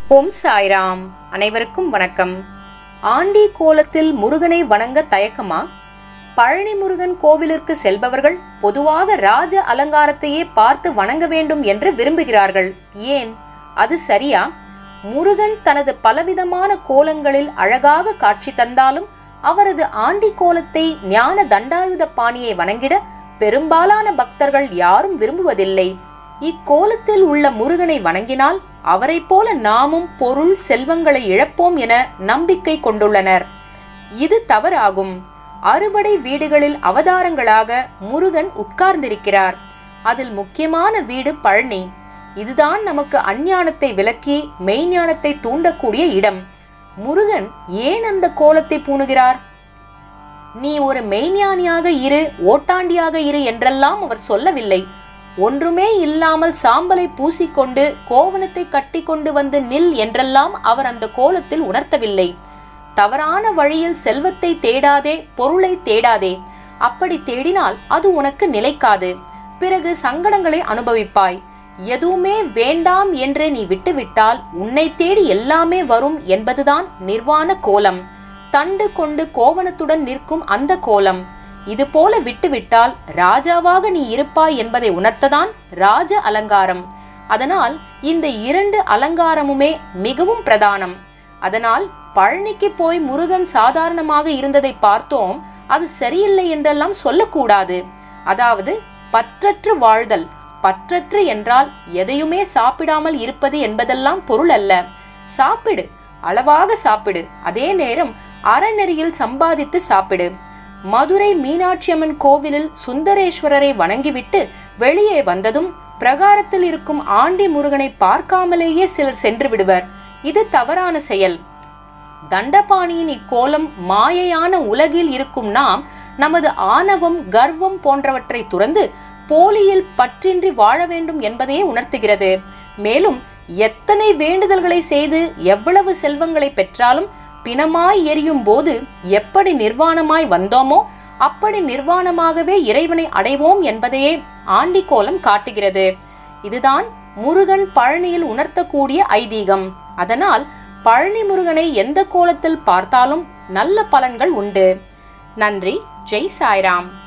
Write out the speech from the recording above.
ஓம் சாய்ராம் அனைவருக்கும் வணக்கம் ஆண்டி கோலத்தில் முருகனை வணங்க தயக்கமா பழனி முருகன் கோவிலிற்கு செல்பவர்கள் பொதுவாக ராஜ அலங்காரத்தையே பார்த்து வணங்க வேண்டும் என்று விரும்புகிறார்கள் ஏன் அது சரியா முருகன் தனது பலவிதமான கோலங்களில் அழகாக காட்சி தந்தாலும் அவரது ஆண்டி கோலத்தை ஞான தண்டாயுத பாணியை வணங்கிட பெரும்பாலான பக்தர்கள் யாரும் விரும்புவதில்லை இக்கோலத்தில் உள்ள முருகனை வணங்கினால் அவரைப் போல நாமும் பொருள் செல்வங்களை இழப்போம் என நம்பிக்கை கொண்டுள்ளனர் இது தவறாகும் அறுபடை வீடுகளில் அவதாரங்களாக முருகன் உட்கார்ந்திருக்கிறார் அதில் முக்கியமான வீடு பழனி இதுதான் நமக்கு அஞ்ஞானத்தை விலக்கி மெய்ஞானத்தை தூண்டக்கூடிய இடம் முருகன் ஏன் அந்த கோலத்தை பூணுகிறார் நீ ஒரு மெய்ஞானியாக இரு ஓட்டாண்டியாக இரு என்றெல்லாம் அவர் சொல்லவில்லை ஒன்றுமே இல்லாமல் சாம்பலை பூசிக்கொண்டு கோவணத்தை கட்டி கொண்டு வந்து நில் என்றெல்லாம் அவர் அந்த கோலத்தில் உணர்த்தவில்லை தவறான வழியில் செல்வத்தை தேடாதே பொருளை தேடாதே அப்படி தேடினால் அது உனக்கு நிலைக்காது பிறகு சங்கடங்களை அனுபவிப்பாய் எதுவுமே வேண்டாம் என்று நீ விட்டுவிட்டால் உன்னை தேடி எல்லாமே வரும் என்பதுதான் நிர்வாண கோலம் தண்டு கொண்டு கோவணத்துடன் நிற்கும் அந்த கோலம் இது போல விட்டுவிட்டால் ராஜாவாக நீ இருப்பாய் என்பதை உணர்த்ததான் ராஜ அலங்காரம் அதனால் இந்த இரண்டு அலங்காரமுமே மிகவும் பிரதானம் அதனால் பழனிக்கு போய் முருகன் சாதாரணமாக இருந்ததை பார்த்தோம் அது சரியில்லை என்றெல்லாம் சொல்லக்கூடாது அதாவது பற்றற்று வாழ்தல் பற்றற்று என்றால் எதையுமே சாப்பிடாமல் இருப்பது என்பதெல்லாம் பொருள் அல்ல சாப்பிடு அளவாக சாப்பிடு அதே நேரம் அறநெறியில் சம்பாதித்து சாப்பிடு மதுரை மீனாட்சி அம்மன் கோவிலில் சுந்தரேஸ்வரரை வணங்கிவிட்டு வெளியே வந்ததும் பிரகாரத்தில் இருக்கும் ஆண்டி முருகனை பார்க்காமலேயே சிலர் சென்று விடுவர் இது தவறான செயல் தண்டபாணியின் இக்கோலம் மாயையான உலகில் இருக்கும் நாம் நமது ஆணவம் கர்வம் போன்றவற்றை துறந்து போலியில் பற்றின்றி வாழ வேண்டும் என்பதையே உணர்த்துகிறது மேலும் எத்தனை வேண்டுதல்களை செய்து எவ்வளவு செல்வங்களை பெற்றாலும் பிணமாய் எரியும் போது எப்படி நிர்வாணமாய் வந்தோமோ அப்படி நிர்வாணமாகவே இறைவனை அடைவோம் என்பதையே ஆண்டி கோலம் காட்டுகிறது இதுதான் முருகன் பழனியில் உணர்த்தக்கூடிய ஐதீகம் அதனால் பழனி முருகனை எந்த கோலத்தில் பார்த்தாலும் நல்ல பலன்கள் உண்டு நன்றி ஜெய் சாய்ராம்